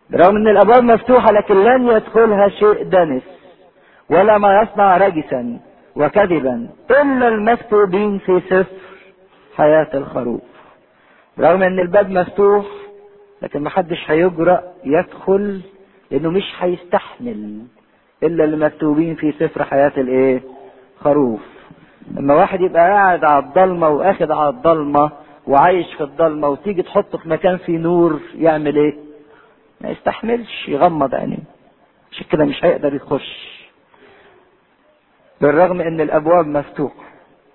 برغم ان الابواب مفتوحة لكن لن يدخلها شيء دنس ولا ما يصنع رجسا وكذبا الا المكتوبين في سفر حياة الخروف رغم ان الباب مفتوح لكن محدش هيجرأ يدخل لانه مش هيستحمل الا اللي مكتوبين في سفر حياة الايه خروف لما واحد يبقى قاعد على الضلمة واخد على الضلمة وعايش في الضلمة وتيجي تحطه في مكان فيه نور يعمل ايه ما يستحملش يغمض عينيه عشان كده مش هيقدر يخش بالرغم ان الابواب مفتوحة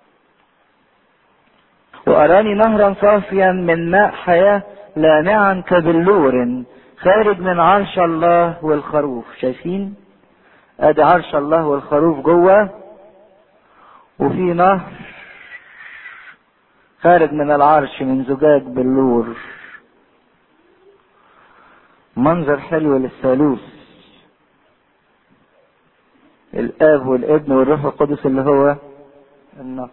واراني نهرا صافيا من ماء حياة لامعا كبلور خارج من عرش الله والخروف شايفين ادي عرش الله والخروف جوه وفي نهر خارج من العرش من زجاج بلور منظر حلو للثالوث الاب والابن والروح القدس اللي هو النهر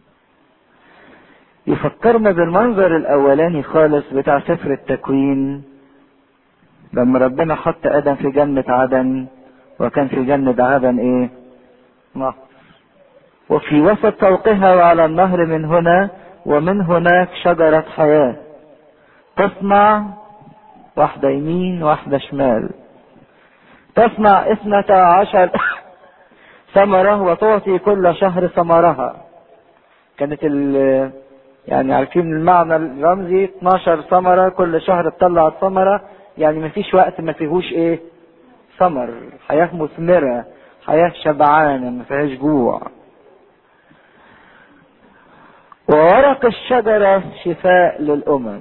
يفكرنا بالمنظر الاولاني خالص بتاع سفر التكوين لما ربنا حط ادم في جنة عدن وكان في جنة عدن ايه نهر وفي وسط طوقها وعلى النهر من هنا ومن هناك شجرة حياة تصنع واحدة يمين واحدة شمال تصنع اثنتا عشر ثمرة وتعطي كل شهر ثمرها كانت ال يعني عارفين المعنى الرمزي 12 ثمرة كل شهر تطلع ثمرة يعني مفيش وقت ما فيهوش ايه ثمر حياة مثمرة حياة شبعانة ما فيهاش جوع وورق الشجرة شفاء للأمم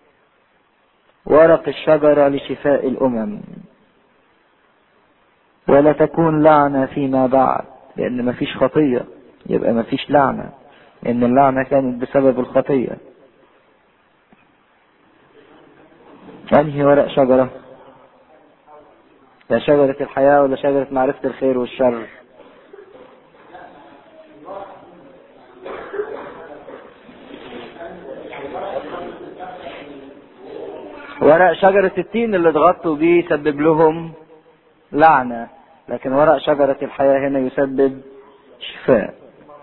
ورق الشجرة لشفاء الأمم ولا تكون لعنة فيما بعد لأن مفيش خطية يبقى مفيش لعنة لأن اللعنة كانت بسبب الخطية أنهي ورق شجرة لا شجرة الحياة ولا شجرة معرفة الخير والشر ورق شجرة التين اللي اتغطوا بيه يسبب لهم لعنة لكن ورق شجرة الحياة هنا يسبب شفاء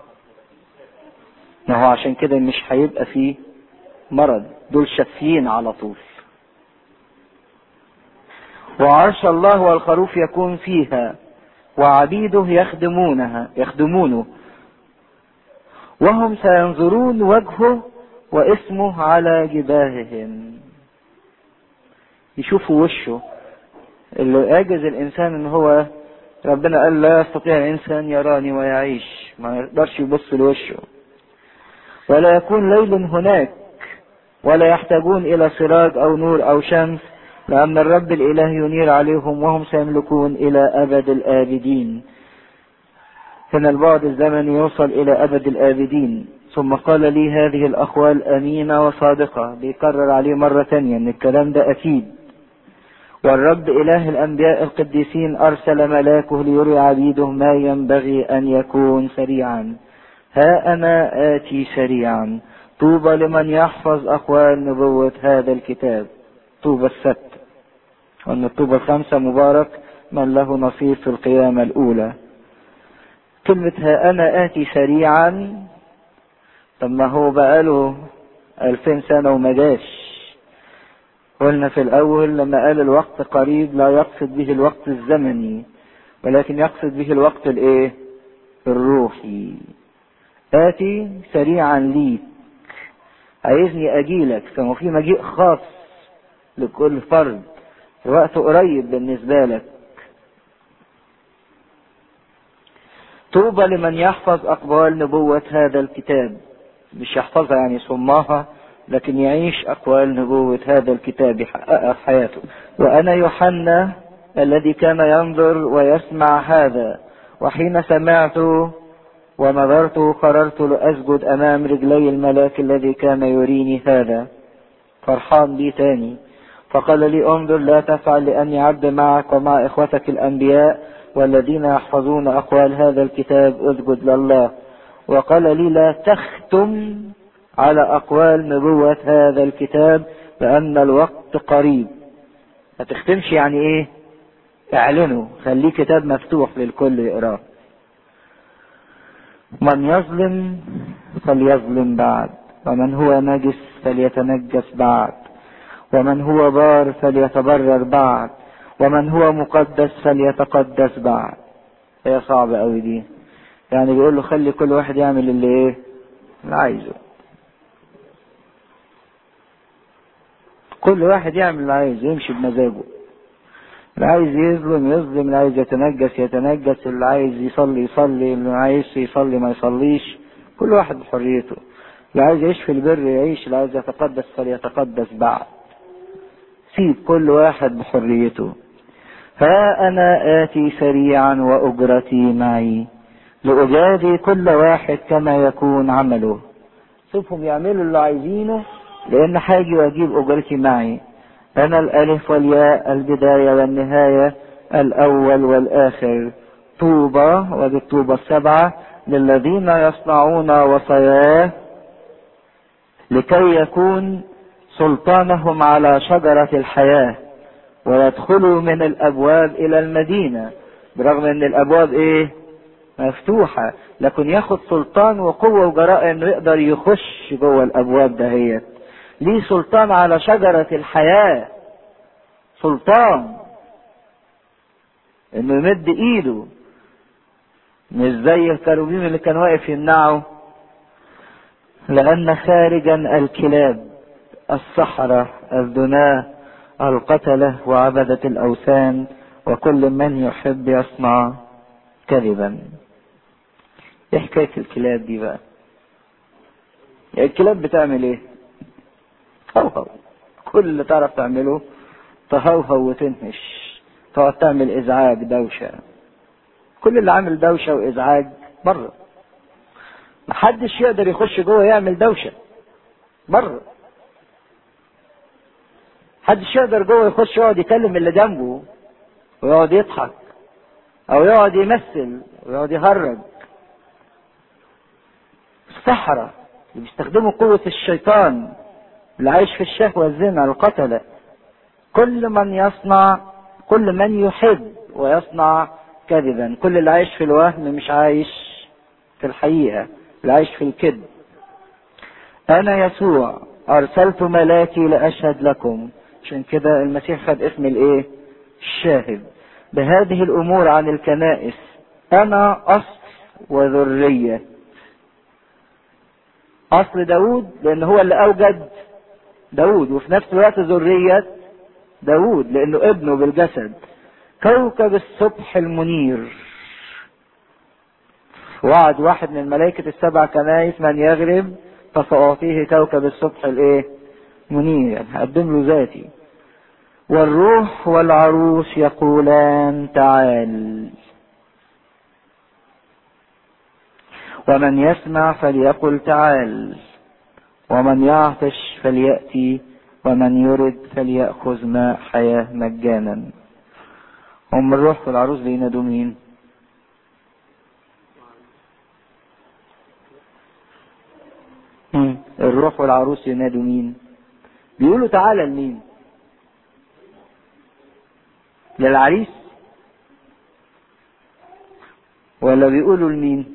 ما هو عشان كده مش هيبقى فيه مرض دول شافيين على طول وعرش الله والخروف يكون فيها وعبيده يخدمونها يخدمونه وهم سينظرون وجهه واسمه على جباههم يشوفوا وشه اللي يعجز الانسان ان هو ربنا قال لا يستطيع الانسان يراني ويعيش ما يقدرش يبص لوشه ولا يكون ليل هناك ولا يحتاجون الى سراج او نور او شمس لان الرب الاله ينير عليهم وهم سيملكون الى ابد الابدين هنا البعد الزمني يوصل الى ابد الابدين ثم قال لي هذه الاقوال امينه وصادقه بيكرر عليه مره تانية ان الكلام ده اكيد والرب إله الأنبياء القديسين أرسل ملاكه ليري عبيده ما ينبغي أن يكون سريعا ها أنا آتي سريعا طوبى لمن يحفظ أقوال نبوة هذا الكتاب طوبى السبت وأن الطوبى الخمسة مبارك من له نصيب في القيامة الأولى كلمة ها أنا آتي سريعا طب ما هو بقاله ألفين سنة وما جاش قلنا في الأول لما قال الوقت قريب لا يقصد به الوقت الزمني ولكن يقصد به الوقت الإيه؟ الروحي آتي سريعا ليك عايزني أجيلك فما في مجيء خاص لكل فرد وقت قريب بالنسبة لك طوبى لمن يحفظ أقوال نبوة هذا الكتاب مش يحفظها يعني صماها لكن يعيش أقوال نبوة هذا الكتاب يحققها في حياته وأنا يوحنا الذي كان ينظر ويسمع هذا وحين سمعت ونظرت قررت لأسجد أمام رجلي الملاك الذي كان يريني هذا فرحان بي تاني فقال لي انظر لا تفعل لأني عبد معك ومع إخوتك الأنبياء والذين يحفظون أقوال هذا الكتاب اسجد لله وقال لي لا تختم على أقوال نبوة هذا الكتاب لأن الوقت قريب ما تختمش يعني ايه اعلنه خليه كتاب مفتوح للكل يقراه من يظلم فليظلم بعد ومن هو نجس فليتنجس بعد ومن هو بار فليتبرر بعد ومن هو مقدس فليتقدس بعد هي صعبة قوي دي يعني بيقول له خلي كل واحد يعمل اللي ايه اللي عايزه كل واحد يعمل اللي عايزه يمشي بمزاجه اللي عايز يظلم يظلم اللي عايز يتنجس يتنجس اللي عايز يصلي يصلي اللي عايز يصلي ما يصليش كل واحد بحريته اللي عايز يعيش في البر يعيش اللي عايز يتقدس فليتقدس بعد سيب كل واحد بحريته ها أنا آتي سريعا وأجرتي معي لأجازي كل واحد كما يكون عمله سيبهم يعملوا اللي عايزينه لأن حاجي وأجيب أجرتي معي أنا الألف والياء البداية والنهاية الأول والآخر طوبى وبالطوبى السبعة للذين يصنعون وصاياه لكي يكون سلطانهم على شجرة الحياة ويدخلوا من الأبواب إلى المدينة برغم أن الأبواب إيه؟ مفتوحة لكن ياخد سلطان وقوة وجراء أنه يقدر يخش جوه الأبواب دهيت ليه سلطان على شجرة الحياة سلطان انه يمد ايده مش زي الكروبيم اللي كان واقف يمنعه لان خارجا الكلاب السحرة الدناة القتلة وعبدة الاوثان وكل من يحب يصنع كذبا ايه حكاية الكلاب دي بقى الكلاب بتعمل ايه هوهو كل اللي تعرف تعمله تهوهو وتنهش تقعد تعمل ازعاج دوشة كل اللي عامل دوشة وازعاج بره محدش يقدر يخش جوه يعمل دوشة بره محدش يقدر جوه يخش يقعد يكلم اللي جنبه ويقعد يضحك او يقعد يمثل ويقعد يهرج السحرة اللي بيستخدموا قوة الشيطان اللي عايش في الشهوة الزنا القتلة كل من يصنع كل من يحب ويصنع كذبا كل اللي عايش في الوهم مش عايش في الحقيقة اللي عايش في الكذب أنا يسوع أرسلت ملاكي لأشهد لكم عشان كده المسيح خد اسم الإيه؟ الشاهد بهذه الأمور عن الكنائس أنا أصل وذرية أصل داود لأن هو اللي أوجد داود وفي نفس الوقت ذرية داود لأنه ابنه بالجسد كوكب الصبح المنير وعد واحد من ملائكة السبع كنايس من يغرب فسأعطيه كوكب الصبح الايه منير يعني هقدم له ذاتي والروح والعروس يقولان تعال ومن يسمع فليقل تعال ومن يعطش فليأتي ومن يرد فليأخذ ماء حياة مجانا هم الروح والعروس بينادوا مين الروح والعروس ينادوا مين بيقولوا تعالى لمين للعريس ولا بيقولوا لمين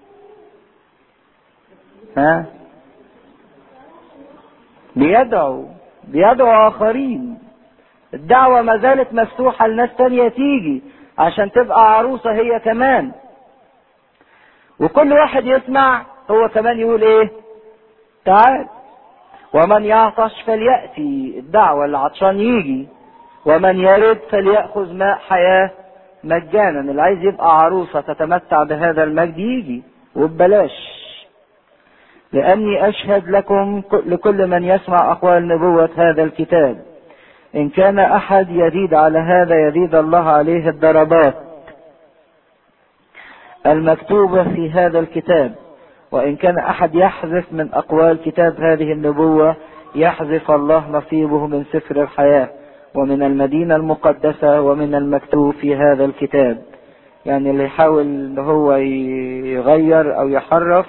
ها بيدعوا بيدعوا اخرين الدعوة ما زالت مفتوحة لناس تانية تيجي عشان تبقى عروسة هي كمان وكل واحد يسمع هو كمان يقول ايه تعال ومن يعطش فليأتي الدعوة اللي عطشان يجي ومن يرد فليأخذ ماء حياة مجانا اللي عايز يبقى عروسة تتمتع بهذا المجد يجي وببلاش لأني أشهد لكم لكل من يسمع أقوال نبوة هذا الكتاب إن كان أحد يزيد على هذا يزيد الله عليه الضربات المكتوبة في هذا الكتاب وإن كان أحد يحذف من أقوال كتاب هذه النبوة يحذف الله نصيبه من سفر الحياة ومن المدينة المقدسة ومن المكتوب في هذا الكتاب يعني اللي يحاول ان هو يغير او يحرف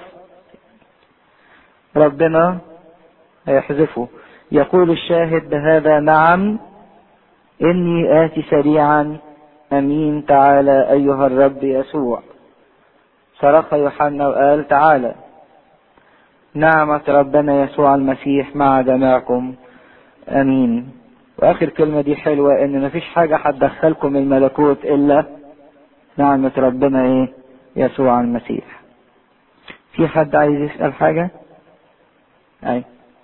ربنا هيحذفه يقول الشاهد بهذا نعم إني آتي سريعا أمين تعالى أيها الرب يسوع صرخ يوحنا وقال تعالى نعمة ربنا يسوع المسيح مع جميعكم امين واخر كلمة دي حلوة ان مفيش حاجة هتدخلكم الملكوت الا نعمة ربنا ايه يسوع المسيح في حد عايز يسأل حاجة اي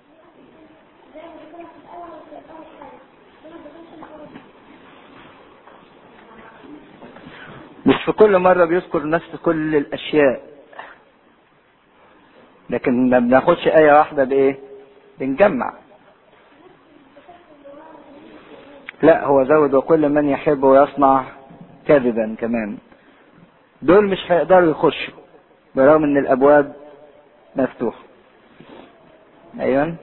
مش في كل مرة بيذكر نفس كل الاشياء لكن ما بناخدش آية واحدة بإيه؟ بنجمع. لا هو زود وكل من يحب ويصنع كذبا كمان. دول مش هيقدروا يخشوا برغم إن الأبواب مفتوحة. أيوه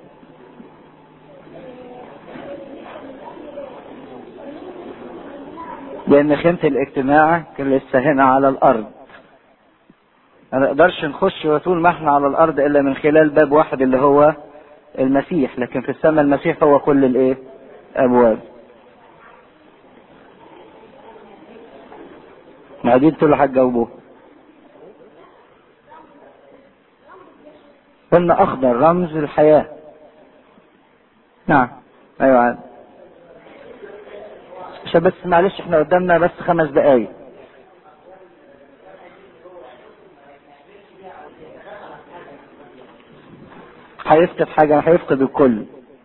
لأن خيمة الاجتماع كان لسه هنا على الأرض. ما نقدرش نخش وطول ما احنا على الارض الا من خلال باب واحد اللي هو المسيح لكن في السماء المسيح هو كل الايه ابواب ما دي انتوا اللي هتجاوبوه قلنا اخضر رمز الحياه نعم ايوه عاد عشان بس معلش احنا قدامنا بس خمس دقايق هيفقد حاجة هيفقد الكل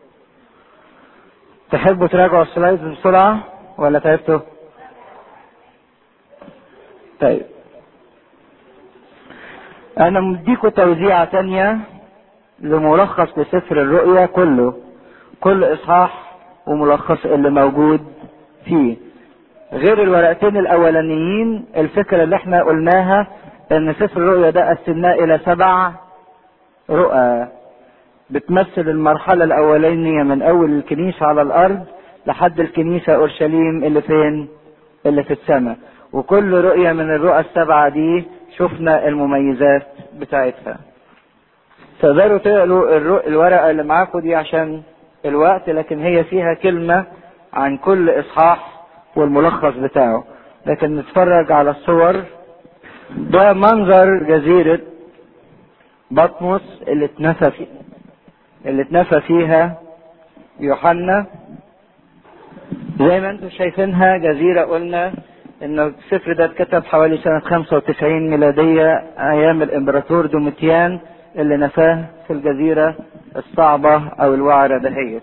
تحبوا تراجعوا السلايد بسرعة ولا تعبتوا؟ طيب أنا مديكوا توزيعة تانية لملخص لسفر الرؤيا كله كل إصحاح وملخص اللي موجود فيه غير الورقتين الأولانيين الفكرة اللي احنا قلناها إن سفر الرؤيا ده قسمناه إلى سبع رؤى بتمثل المرحلة الأولانية من أول الكنيسة على الأرض لحد الكنيسة أورشليم اللي فين؟ اللي في السماء وكل رؤية من الرؤى السبعة دي شفنا المميزات بتاعتها تقدروا تقروا الورقة اللي معاكم دي عشان الوقت لكن هي فيها كلمة عن كل إصحاح والملخص بتاعه لكن نتفرج على الصور ده منظر جزيرة بطمس اللي اتنفى فيه اللي اتنفى فيها يوحنا زي ما انتم شايفينها جزيرة قلنا ان السفر ده اتكتب حوالي سنة 95 ميلادية ايام الامبراطور دوميتيان اللي نفاه في الجزيرة الصعبة او الوعرة دهيت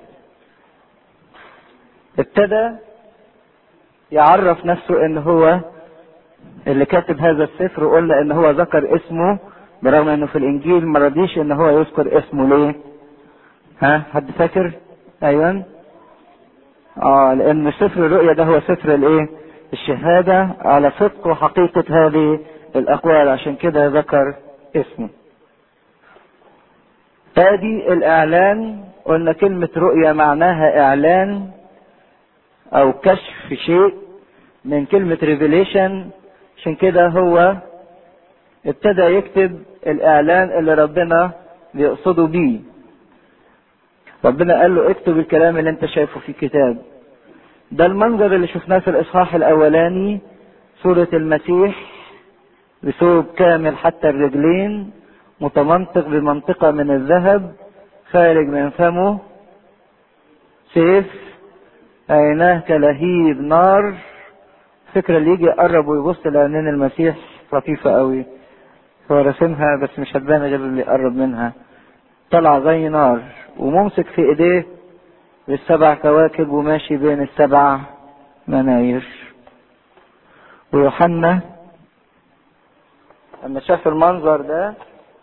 ابتدى يعرف نفسه ان هو اللي كاتب هذا السفر وقلنا ان هو ذكر اسمه برغم انه في الانجيل ما رضيش ان هو يذكر اسمه ليه ها حد فاكر ايوه اه لان سفر الرؤيا ده هو سفر الايه الشهادة على صدق وحقيقة هذه الاقوال عشان كده ذكر اسمه ادي الاعلان قلنا كلمة رؤيا معناها اعلان او كشف شيء من كلمة ريفيليشن عشان كده هو ابتدى يكتب الاعلان اللي ربنا بيقصده بيه ربنا قال له اكتب الكلام اللي انت شايفه في الكتاب ده المنظر اللي شفناه في الاصحاح الاولاني سورة المسيح بثوب كامل حتى الرجلين متمنطق بمنطقة من الذهب خارج من فمه سيف عيناه كلهيب نار فكرة اللي يجي يقرب ويبص لعينين المسيح لطيفة قوي هو راسمها بس مش هتبان غير اللي يقرب منها طلع زي نار وممسك في ايديه بالسبع كواكب وماشي بين السبع مناير ويوحنا لما شاف المنظر ده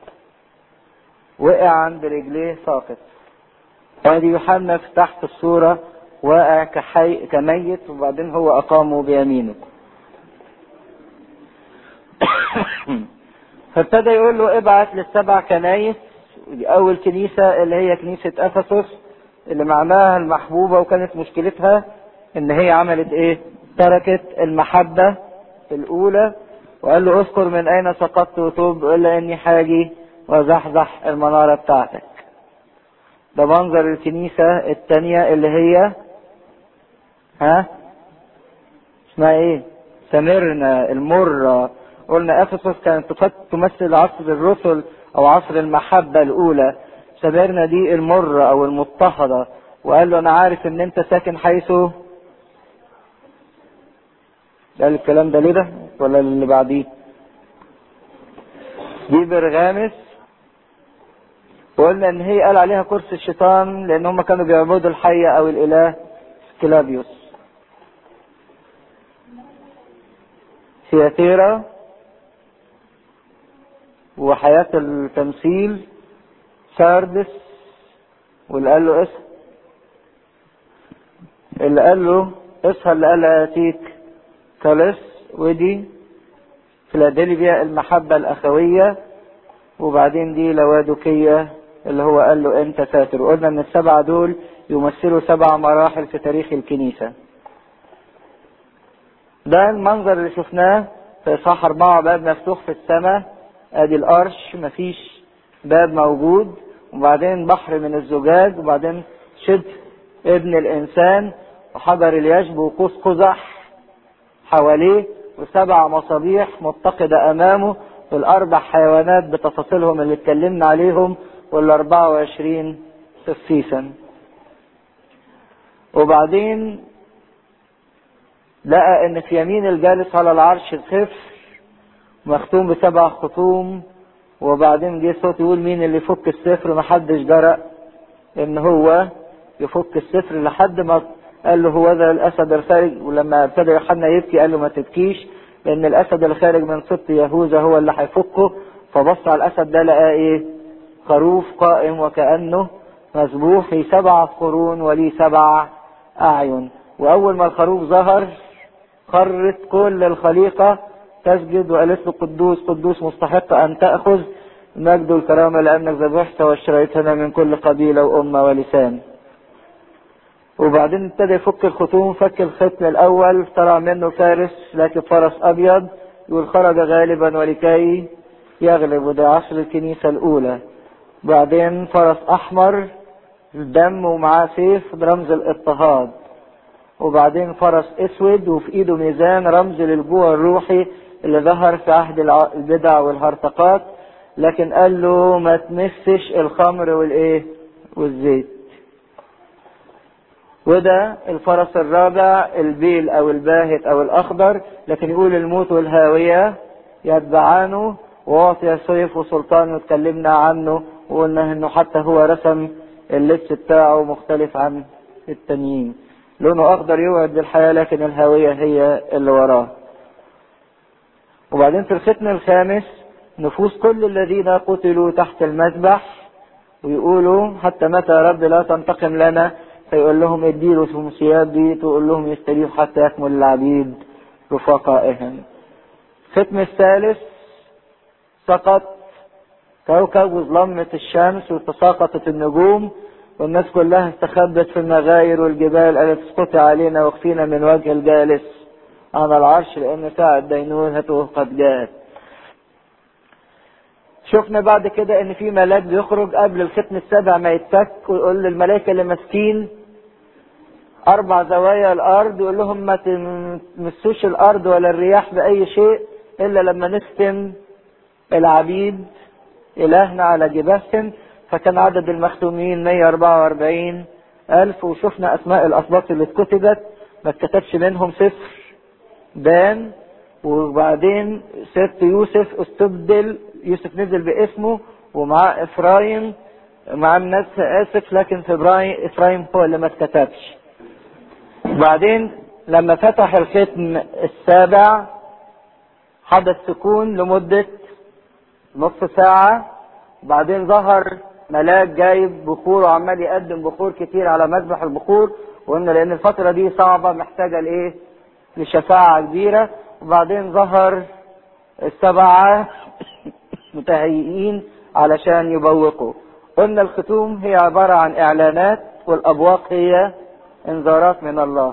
وقع عند رجليه ساقط ادي يوحنا في تحت الصورة واقع كحي كميت وبعدين هو اقامه بيمينه فابتدى يقول له ابعت للسبع كنايس ودي اول كنيسة اللي هي كنيسة افسس اللي معناها المحبوبة وكانت مشكلتها ان هي عملت ايه تركت المحبة الاولى وقال له اذكر من اين سقطت وتوب الا اني حاجي وزحزح المنارة بتاعتك ده منظر الكنيسة التانية اللي هي ها اسمها ايه سمرنا المرة قلنا افسس كانت تمثل عصر الرسل او عصر المحبة الاولى سمرنا دي المرة او المضطهدة وقال له انا عارف ان انت ساكن حيث قال الكلام ده ليه ده ولا اللي بعديه دي برغامس وقلنا ان هي قال عليها كرسي الشيطان لان هم كانوا بيعبدوا الحية او الاله كلابيوس سياتيرا وحياة التمثيل ساردس واللي قال له اسم اللي قال له اصحى اللي قال اتيك كالس ودي فيلادلفيا المحبة الأخوية وبعدين دي لوادوكية اللي هو قال له أنت ساتر وقلنا إن السبعة دول يمثلوا سبع مراحل في تاريخ الكنيسة ده المنظر اللي شفناه في إصحاح أربعة باب مفتوح في السماء أدي القرش مفيش باب موجود وبعدين بحر من الزجاج وبعدين شبه ابن الإنسان وحجر اليشب وقوس قزح حواليه وسبع مصابيح متقدة أمامه والأربع حيوانات بتفاصيلهم اللي اتكلمنا عليهم والأربعة وعشرين قسيسا وبعدين لقى ان في يمين الجالس على العرش الخف مختوم بسبع خطوم وبعدين جه صوت يقول مين اللي يفك السفر محدش جرأ ان هو يفك السفر لحد ما قال له هو ذا الاسد الخارج ولما ابتدى يوحنا يبكي قال له ما تبكيش لان الاسد الخارج من سبط يهوذا هو اللي هيفكه فبص على الاسد ده لقى ايه خروف قائم وكانه مذبوح في سبع قرون وليه سبع اعين واول ما الخروف ظهر خرت كل الخليقه تسجد وقالت له قدوس قدوس مستحق ان تاخذ المجد والكرامه لانك ذبحت واشتريتنا من كل قبيله وامه ولسان وبعدين ابتدى يفك الختوم فك الختم الاول طلع منه فارس لكن فرس ابيض يقول خرج غالبا ولكي يغلب وده عصر الكنيسة الاولى بعدين فرس احمر دم ومعاه سيف رمز الاضطهاد وبعدين فرس اسود وفي ايده ميزان رمز للجوع الروحي اللي ظهر في عهد البدع والهرطقات لكن قال له ما تمسش الخمر والايه والزيت وده الفرس الرابع البيل او الباهت او الاخضر لكن يقول الموت والهاوية يتبعانه وواطي سيف وسلطان واتكلمنا عنه وقلنا انه حتى هو رسم اللبس بتاعه مختلف عن التانيين لونه اخضر يوعد بالحياة لكن الهاوية هي اللي وراه وبعدين في الختم الخامس نفوس كل الذين قتلوا تحت المذبح ويقولوا حتى متى يا رب لا تنتقم لنا فيقول لهم اديله ثمسيات دي تقول لهم يستريح حتى يكمل العبيد رفقائهم الختم الثالث سقط كوكب وظلمة الشمس وتساقطت النجوم والناس كلها استخبت في المغاير والجبال التي تسقط علينا واخفينا من وجه الجالس على العرش لان ساعة دينونته قد جاءت شفنا بعد كده ان في ملاك بيخرج قبل الختم السابع ما يتفك ويقول للملائكه اللي ماسكين اربع زوايا الارض يقول لهم ما تمسوش الارض ولا الرياح باي شيء الا لما نختم العبيد الهنا على جباههم فكان عدد المختومين 144 الف وشفنا اسماء الاسباط اللي اتكتبت ما اتكتبش منهم صفر دان وبعدين ست يوسف استبدل يوسف نزل باسمه ومعاه افرايم مع الناس اسف لكن في ابراهيم افرايم هو اللي ما اتكتبش بعدين لما فتح الختم السابع حدث سكون لمدة نصف ساعة بعدين ظهر ملاك جايب بخور وعمال يقدم بخور كتير على مذبح البخور وقلنا لان الفترة دي صعبة محتاجة لايه لشفاعة كبيرة وبعدين ظهر السبعة متهيئين علشان يبوقوا قلنا الختوم هي عبارة عن اعلانات والابواق هي انذارات من الله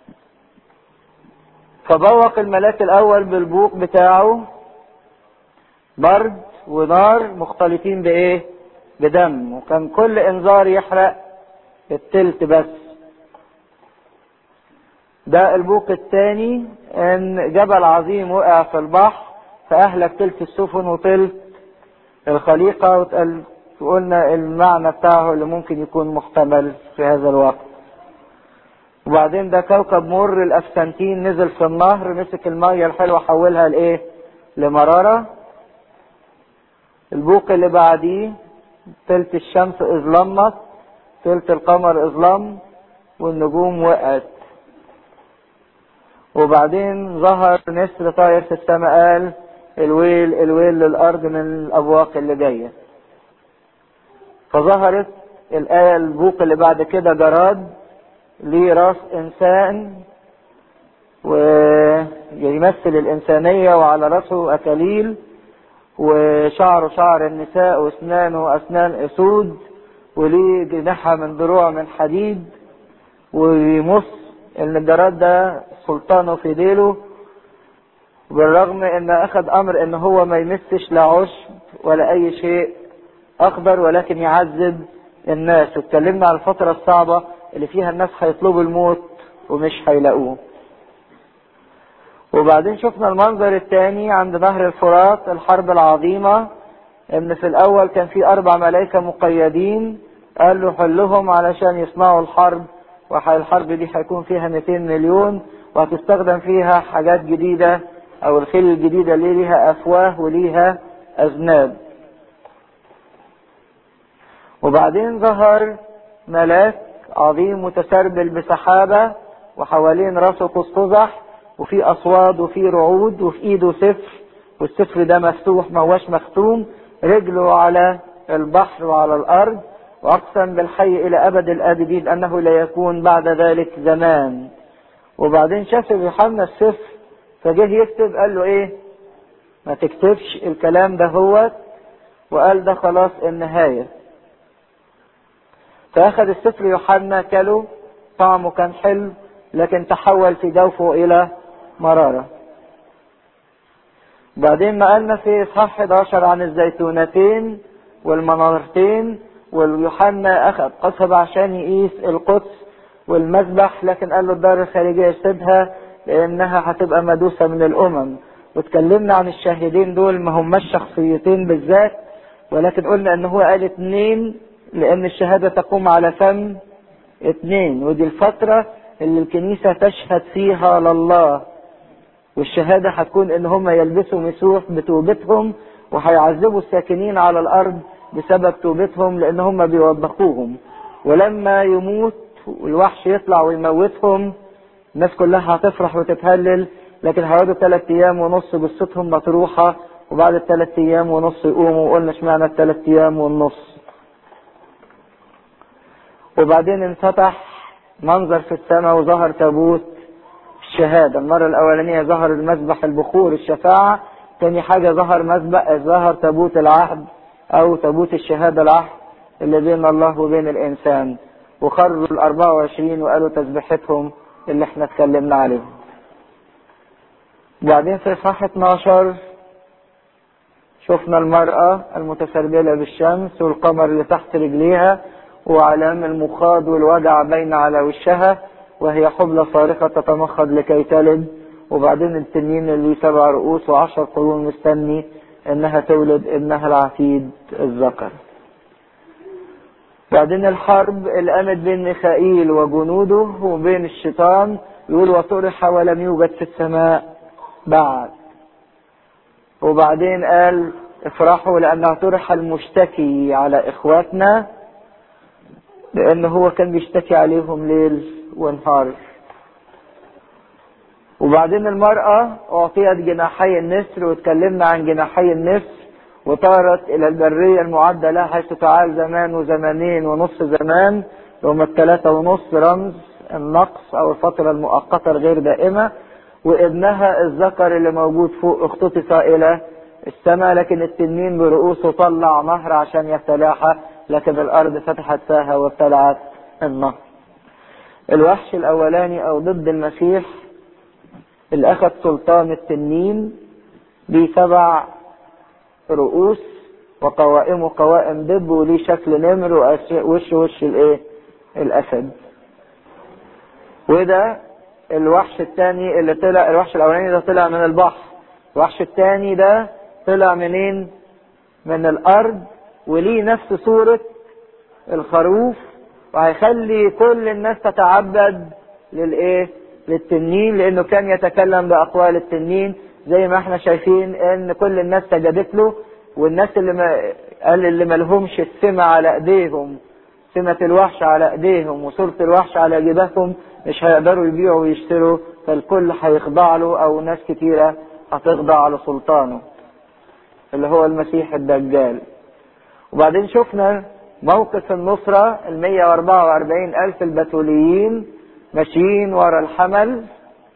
فبوق الملاك الاول بالبوق بتاعه برد ونار مختلطين بايه بدم وكان كل انذار يحرق التلت بس ده البوق الثاني ان جبل عظيم وقع في البحر فاهلك تلك السفن وتلك الخليقة وتقل قلنا المعنى بتاعه اللي ممكن يكون محتمل في هذا الوقت وبعدين ده كوكب مر الافسنتين نزل في النهر مسك المية الحلوة حولها لايه لمرارة البوق اللي بعديه تلت الشمس اظلمت تلت القمر اظلم والنجوم وقعت وبعدين ظهر نسر طاير في السماء قال الويل الويل للارض من الابواق اللي جايه فظهرت الايه البوق اللي بعد كده جراد ليه راس انسان ويمثل الانسانيه وعلى راسه اكاليل وشعره شعر النساء واسنانه اسنان اسود وليه جناحها من دروع من حديد ويمص ان الجراد ده سلطانه في ديله بالرغم ان اخذ امر ان هو ما يمسش لا عشب ولا اي شيء اخضر ولكن يعذب الناس اتكلمنا على الفترة الصعبة اللي فيها الناس هيطلبوا الموت ومش هيلاقوه وبعدين شفنا المنظر الثاني عند نهر الفرات الحرب العظيمة ان في الاول كان في اربع ملائكة مقيدين قال له حلهم علشان يصنعوا الحرب والحرب دي هيكون فيها 200 مليون وهتستخدم فيها حاجات جديدة او الخيل الجديدة اللي ليها افواه وليها اذناب وبعدين ظهر ملاك عظيم متسربل بسحابة وحوالين راسه قصقزح وفي اصوات وفي رعود وفي ايده سفر والسفر ده مفتوح ما هوش مختوم رجله على البحر وعلى الارض واقسم بالحي الى ابد الابدين انه لا يكون بعد ذلك زمان وبعدين شاف يوحنا السفر فجه يكتب قال له ايه ما تكتبش الكلام ده هو وقال ده خلاص النهاية فاخذ السفر يوحنا كله طعمه كان حلو لكن تحول في جوفه الى مرارة بعدين ما قالنا في اصحاح 11 عن الزيتونتين والمنارتين واليوحنا اخذ قصب عشان يقيس القدس والمذبح لكن قال له الدار الخارجية سيبها لانها هتبقى مدوسة من الامم واتكلمنا عن الشاهدين دول ما هماش شخصيتين بالذات ولكن قلنا ان هو قال اتنين لان الشهادة تقوم على فم اتنين ودي الفترة اللي الكنيسة تشهد فيها لله والشهادة هتكون ان هم يلبسوا مسوح بتوبتهم وهيعذبوا الساكنين على الارض بسبب توبتهم لان هم بيوبخوهم ولما يموت والوحش يطلع ويموتهم الناس كلها هتفرح وتتهلل لكن هيقعدوا ثلاث ايام ونص جثتهم مطروحه وبعد الثلاث ايام ونص يقوموا وقلنا اشمعنى الثلاث ايام والنص وبعدين انفتح منظر في السماء وظهر تابوت الشهاده المره الاولانيه ظهر المذبح البخور الشفاعه تاني حاجه ظهر مذبح ظهر تابوت العهد او تابوت الشهاده العهد اللي بين الله وبين الانسان وخرجوا ال 24 وقالوا تسبيحتهم اللي احنا اتكلمنا عليه بعدين في اصحاح 12 شفنا المرأة المتسربلة بالشمس والقمر اللي تحت رجليها وعلام المخاض والوجع بين على وشها وهي حبلى صارخة تتمخض لكي تلد وبعدين التنين اللي سبع رؤوس وعشر قرون مستني انها تولد ابنها العتيد الذكر بعدين الحرب اللي قامت بين ميخائيل وجنوده وبين الشيطان يقول وطرح ولم يوجد في السماء بعد وبعدين قال افرحوا لانه طرح المشتكي على اخواتنا لان هو كان بيشتكي عليهم ليل ونهار وبعدين المرأة أعطيت جناحي النسر واتكلمنا عن جناحي النسر وطارت إلى البرية المعدة لها حيث تعال زمان وزمانين ونص زمان هم الثلاثة ونص رمز النقص أو الفترة المؤقتة الغير دائمة وابنها الذكر اللي موجود فوق اختطف إلى السماء لكن التنين برؤوسه طلع نهر عشان يبتلعها لكن الأرض فتحت فيها وابتلعت النهر الوحش الأولاني أو ضد المسيح اللي أخذ سلطان التنين بسبع رؤوس وقوائمه قوائم دب وليه شكل نمر ووش وش الايه الاسد وده الوحش الثاني اللي طلع الوحش الاولاني ده طلع من البحر الوحش الثاني ده طلع منين من الارض وليه نفس صورة الخروف وهيخلي كل الناس تتعبد للايه للتنين لانه كان يتكلم باقوال التنين زي ما احنا شايفين ان كل الناس سجدت له والناس اللي ما قال اللي ملهمش السمة على ايديهم سمة الوحش على ايديهم وصورة الوحش على جبههم مش هيقدروا يبيعوا ويشتروا فالكل هيخضع له او ناس كتيرة هتخضع لسلطانه اللي هو المسيح الدجال وبعدين شفنا موقف النصرة ال 144 ألف البتوليين ماشيين ورا الحمل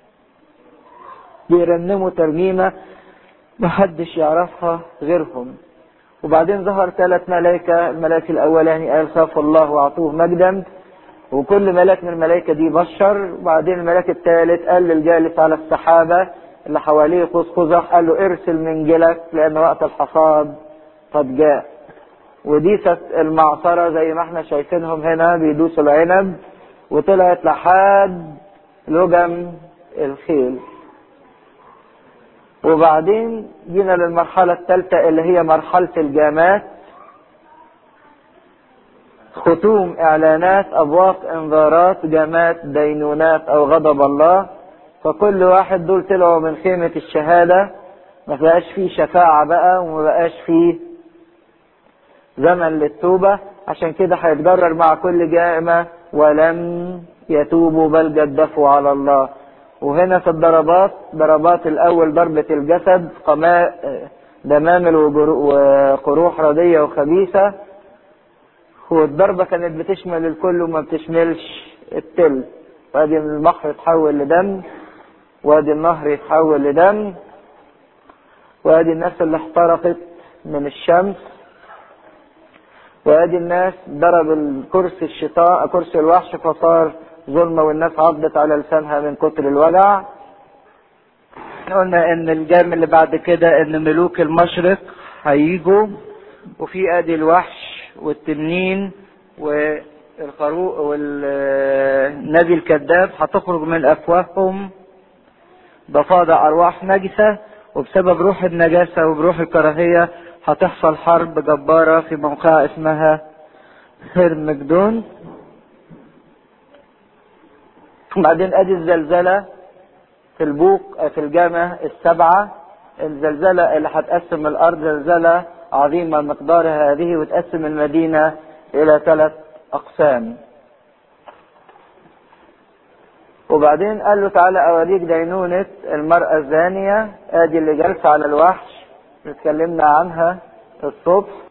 بيرنموا ترنيمة محدش يعرفها غيرهم وبعدين ظهر ثلاث ملائكة الملاك الأولاني قال خاف الله وأعطوه مجدا وكل ملاك من الملائكة دي بشر وبعدين الملاك الثالث قال للجالس على السحابة اللي حواليه قوس قزح قال له ارسل منجلك لأن وقت الحصاد قد جاء وديست المعصرة زي ما احنا شايفينهم هنا بيدوسوا العنب وطلعت لحد لجم الخيل وبعدين جينا للمرحلة الثالثة اللي هي مرحلة الجامات ختوم اعلانات ابواق انذارات جامات دينونات او غضب الله فكل واحد دول طلعوا من خيمة الشهادة ما بقاش فيه شفاعة بقى وما بقاش فيه زمن للتوبة عشان كده هيتجرر مع كل جائمة ولم يتوبوا بل جدفوا على الله وهنا في الضربات ضربات الاول ضربة الجسد قماء دمامل وقروح ردية وخبيثة والضربة كانت بتشمل الكل وما بتشملش التل وادي البحر يتحول لدم وادي النهر يتحول لدم وادي الناس اللي احترقت من الشمس وادي الناس ضرب الكرسي الشيطان كرسي الوحش فصار ظلمة والناس عضت على لسانها من كتر الوجع قلنا ان الجرم اللي بعد كده ان ملوك المشرق هيجوا وفي ادي الوحش والتنين والخروق والنبي الكذاب هتخرج من افواههم ضفادع ارواح نجسة وبسبب روح النجاسة وبروح الكراهية هتحصل حرب جبارة في موقع اسمها هرمجدون وبعدين ادي الزلزلة في البوق في الجامة السبعة الزلزلة اللي هتقسم الارض زلزلة عظيمة مقدار هذه وتقسم المدينة الى ثلاث اقسام وبعدين قال له تعالى اوريك دينونة المرأة الزانية ادي اللي جالسة على الوحش اللي اتكلمنا عنها الصبح